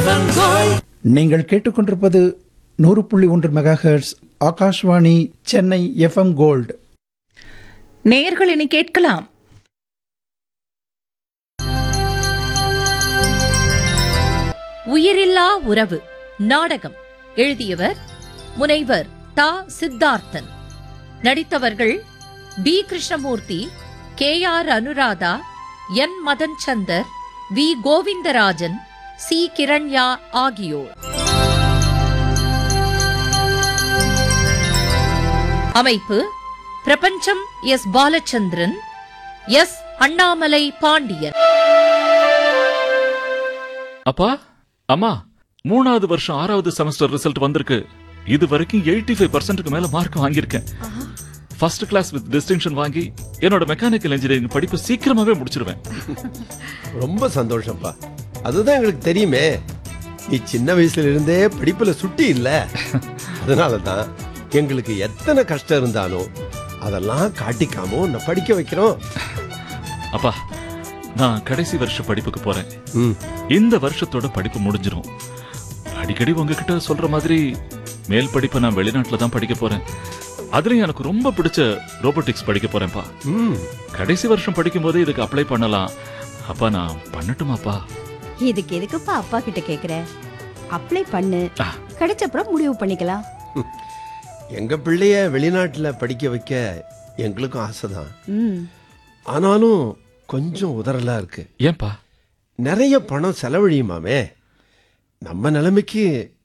FM gold நீங்கள் கேட்டுக்கொண்டிருப்பது நூறு புள்ளி ஒன்று megahertz Akashvani Chennai FM gold நேயர்கள் இனி கேட்கலாம் உயிரில்லா உறவு நாடகம் எழுதியவர் முனைவர் தா சித்தார்த்தன் நடித்தவர்கள் B Krishnamurthy K R Anuradha N Madan Chandar V Govindarajan C Kiranya ஆகியோர் அமைப்பு பிரபஞ்சம் எஸ் பாலச்சந்திரன் எஸ் அண்ணாமலை பாண்டியன் அப்பா அம்மா மூணாவது வருஷம் ஆறாவது செமஸ்டர் ரிசல்ட் வந்திருக்கு இது வரைக்கும் எயிட்டி ஃபைவ் பர்சன்ட்டுக்கு மேல மார்க் வாங்கியிருக்கேன் ஃபர்ஸ்ட் கிளாஸ் வித் டிஸ்டிங்ஷன் வாங்கி என்னோட மெக்கானிக்கல் இன்ஜினியரிங் படிப்பு சீக்கிரமாவே முடிச்சிருவேன் ரொம்ப சந்தோஷம்ப்பா அதுதான் எங்களுக்கு தெரியுமே நீ சின்ன வயசுல இருந்தே படிப்புல சுட்டி இல்ல அதனால தான் எங்களுக்கு எத்தனை கஷ்டம் இருந்தாலும் அதெல்லாம் காட்டிக்காம உன்னை படிக்க வைக்கிறோம் அப்பா நான் கடைசி வருஷ படிப்புக்கு போறேன் ம் இந்த வருஷத்தோட படிப்பு முடிஞ்சிரும் அடிக்கடி உங்ககிட்ட சொல்ற மாதிரி மேல் படிப்பை நான் வெளிநாட்டுல தான் படிக்க போறேன் அதுலயும் எனக்கு ரொம்ப பிடிச்ச ரோபோட்டிக்ஸ் படிக்க போறேன்ப்பா ம் கடைசி வருஷம் படிக்கும் போதே இதுக்கு அப்ளை பண்ணலாம் அப்பா நான் பண்ணட்டுமாப்பா இதுக்கு எதுக்குப்பா அப்பா கிட்ட கேக்குற அப்ளை பண்ணு ஆ. கிடைச்சப்புறம் முடிவு பண்ணிக்கலாம் எங்க பிள்ளைய வெளிநாட்டுல படிக்க வைக்க எங்களுக்கும் ஆசைதான் ம் ஆனாலும் கொஞ்சம் உதறலா இருக்கு ஏன்பா நிறைய பணம் செலவழியுமாமே நம்ம நிலைமைக்கு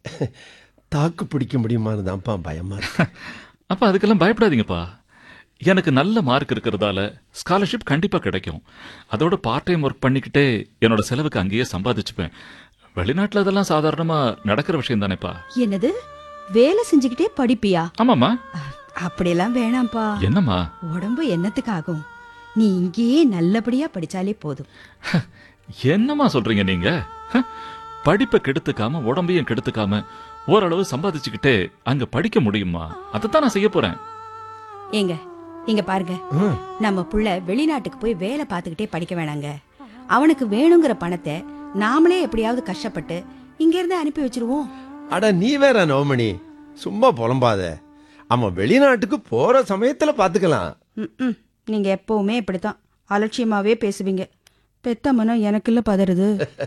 தாக்கு பிடிக்க முடியுமான்னு தான்ப்பா பயமா இருக்கு அப்ப அதுக்கெல்லாம் பயப்படாதீங்கப்பா எனக்கு நல்ல மார்க் இருக்கிறதால ஸ்காலர்ஷிப் கண்டிப்பா கிடைக்கும் அதோட பார்ட் டைம் ஒர்க் பண்ணிக்கிட்டே என்னோட செலவுக்கு அங்கேயே சம்பாதிச்சுப்பேன் வெளிநாட்டுல அதெல்லாம் சாதாரணமா நடக்கிற விஷயம் தானேப்பா என்னது வேலை செஞ்சுக்கிட்டே படிப்பியா ஆமாம்மா அப்படியெல்லாம் வேணாம்ப்பா என்னம்மா உடம்பு என்னத்துக்கு ஆகும் நீ இங்கேயே நல்லபடியா படிச்சாலே போதும் என்னம்மா சொல்றீங்க நீங்க ஹ, படிப்பை கெடுத்துக்காம உடம்பையும் கெடுத்துக்காம ஓரளவு சம்பாதிச்சுக்கிட்டே அங்க படிக்க முடியுமா அதைத்தான் நான் செய்ய போறேன் ஏங்க இங்க பாருங்க ம். நம்ம புள்ள வெளிநாட்டுக்கு போய் வேலை பார்த்துக்கிட்டே படிக்க வேணாங்க அவனுக்கு வேணுங்கிற பணத்தை நாமளே எப்படியாவது கஷ்டப்பட்டு இங்க இருந்து அனுப்பி வச்சிருவோம் அட நீ வேற நவமணி சும்மா புலம்பாத அவன் வெளிநாட்டுக்கு போற சமயத்துல பாத்துக்கலாம் ம்ம். நீங்க எப்பவுமே இப்படித்தான் அலட்சியமாவே பேசுவீங்க பெத்த மனம் எனக்குள்ள பதறுது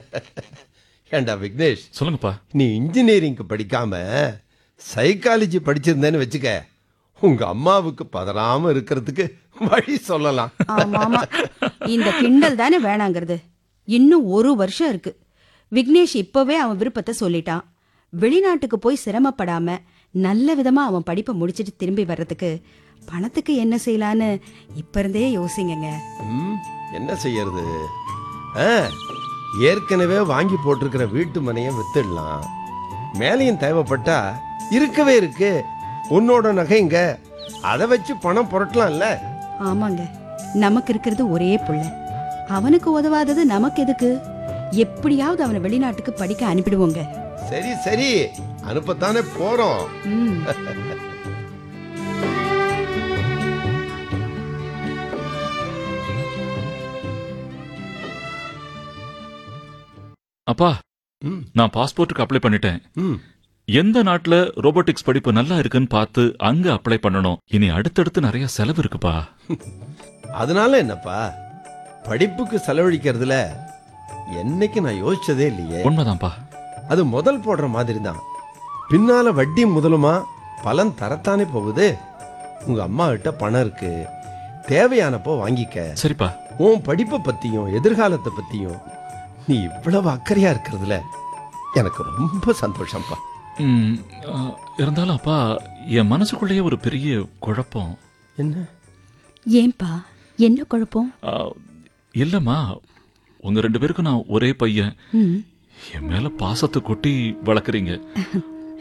ஏண்டா விக்னேஷ் சொல்லுங்கப்பா நீ இன்ஜினியரிங்க்கு படிக்காம சைக்காலஜி படிச்சிருந்தேன்னு வச்சுக்க உங்க அம்மாவுக்கு பதறாம இருக்கிறதுக்கு வழி சொல்லலாம் ஆமா ஆமா இந்த கிண்டல் தானே வேணாங்கிறது இன்னும் ஒரு வருஷம் இருக்கு விக்னேஷ் இப்பவே அவன் விருப்பத்தை சொல்லிட்டான் வெளிநாட்டுக்கு போய் சிரமப்படாம நல்ல விதமா அவன் படிப்பை முடிச்சிட்டு திரும்பி வர்றதுக்கு பணத்துக்கு என்ன செய்யலான்னு இப்ப இருந்தே யோசிங்கங்க ம், என்ன செய்யறது ஆ, ஏற்கனவே வாங்கி போட்டிருக்கிற வீட்டு மனையை வித்துடலாம் மேலையும் தேவைப்பட்டா இருக்கவே இருக்கு உன்னோட நகைங்க அதை வச்சு பணம் புரட்டலாம்ல ஆமாங்க நமக்கு இருக்கிறது ஒரே புள்ள அவனுக்கு உதவாதது நமக்கு எதுக்கு எப்படியாவது அவனை வெளிநாட்டுக்கு படிக்க அனுப்பிடுவோங்க சரி சரி அனுப்பத்தானே போறோம் ம் அப்பா ம், நான் பாஸ்போர்ட்டுக்கு அப்ளை பண்ணிட்டேன் ம். எந்த நாட்டுல ரோபோட்டிக்ஸ் படிப்பு நல்லா இருக்குன்னு பார்த்து அங்க அப்ளை பண்ணணும் இனி அடுத்தடுத்து நிறைய செலவு இருக்குப்பா அதனால என்னப்பா படிப்புக்கு செலவழிக்கிறதுல என்னைக்கு நான் யோசிச்சதே இல்லையே உண்மைதான்ப்பா அது முதல் போடுற மாதிரி தான் பின்னால வட்டி முதலுமா பலன் தரத்தானே போகுது உங்க அம்மா கிட்ட பணம் இருக்கு தேவையானப்போ வாங்கிக்க சரிப்பா உன் படிப்பை பத்தியும் எதிர்காலத்தை பத்தியும் நீ இவ்வளவு அக்கறையா இருக்கிறதுல எனக்கு ரொம்ப சந்தோஷம்ப்பா ம், ஆ, இருந்தாலும் அப்பா என் மனசுக்குள்ளேயே ஒரு பெரிய குழப்பம் என்ன ஏன்பா என்ன குழப்பம் ஆ, இல்லம்மா உங்க ரெண்டு பேருக்கும் நான் ஒரே பையன் ம் என் மேல பாசத்தை கொட்டி வளர்க்குறீங்க